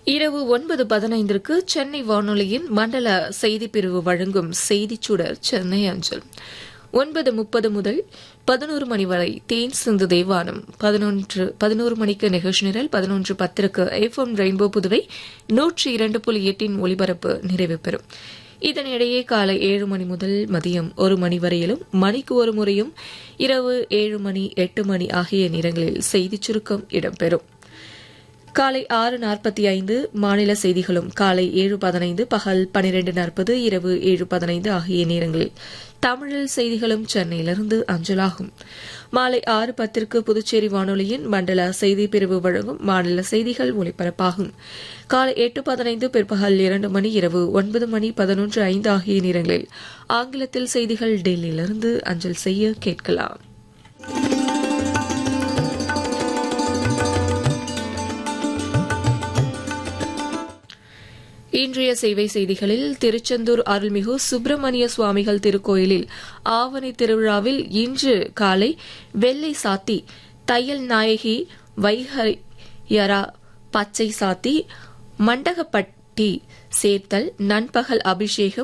இரவு ஒன்பது பதினைந்திற்கு சென்னை வானொலியின் மண்டல செய்திப் பிரிவு வழங்கும் செய்திச் சுடர் சென்னை அஞ்சல் ஒன்பது முப்பது முதல் பதினோரு மணி வரை தேன் சிந்து தேவானம் பதினொன்று பதினோரு மணிக்கு நிகழ்ச்சி நிரல் பதினொன்று பத்திற்கு எஃப்எம் ரெயின்போ புதுவை நூற்றி இரண்டு புள்ளி எட்டின் ஒலிபரப்பு நிறைவு பெறும் இதனிடையே காலை ஏழு மணி முதல் மதியம் ஒரு மணி வரையிலும் மணிக்கு ஒரு முறையும் இரவு ஏழு மணி எட்டு மணி ஆகிய நேரங்களில் செய்திச் சுருக்கம் இடம்பெறும் காலை ஆறு நாற்பத்தி ஐந்து மாநில செய்திகளும் காலை ஏழு பதினைந்து பகல் பனிரெண்டு நாற்பது இரவு ஏழு பதினைந்து ஆகிய நேரங்களில் தமிழில் செய்திகளும் சென்னையிலிருந்து அஞ்சலாகும் மாலை ஆறு பத்திற்கு புதுச்சேரி வானொலியின் மண்டல செய்தி பிரிவு வழங்கும் மாநில செய்திகள் ஒலிபரப்பாகும் காலை எட்டு பதினைந்து பிற்பகல் இரண்டு மணி இரவு ஒன்பது மணி பதினொன்று ஐந்து ஆகிய நேரங்களில் ஆங்கிலத்தில் செய்திகள் டெல்லியிலிருந்து அஞ்சல் செய்ய கேட்கலாம் இன்றைய சேவை செய்திகளில் திருச்செந்தூர் அருள்மிகு சுப்பிரமணிய சுவாமிகள் திருக்கோயிலில் ஆவணி திருவிழாவில் இன்று காலை வெள்ளை சாத்தி தையல் நாயகி வைஹயரா பச்சை சாத்தி மண்டகப்பட்டி சேர்த்தல் நண்பகல் அபிஷேகம்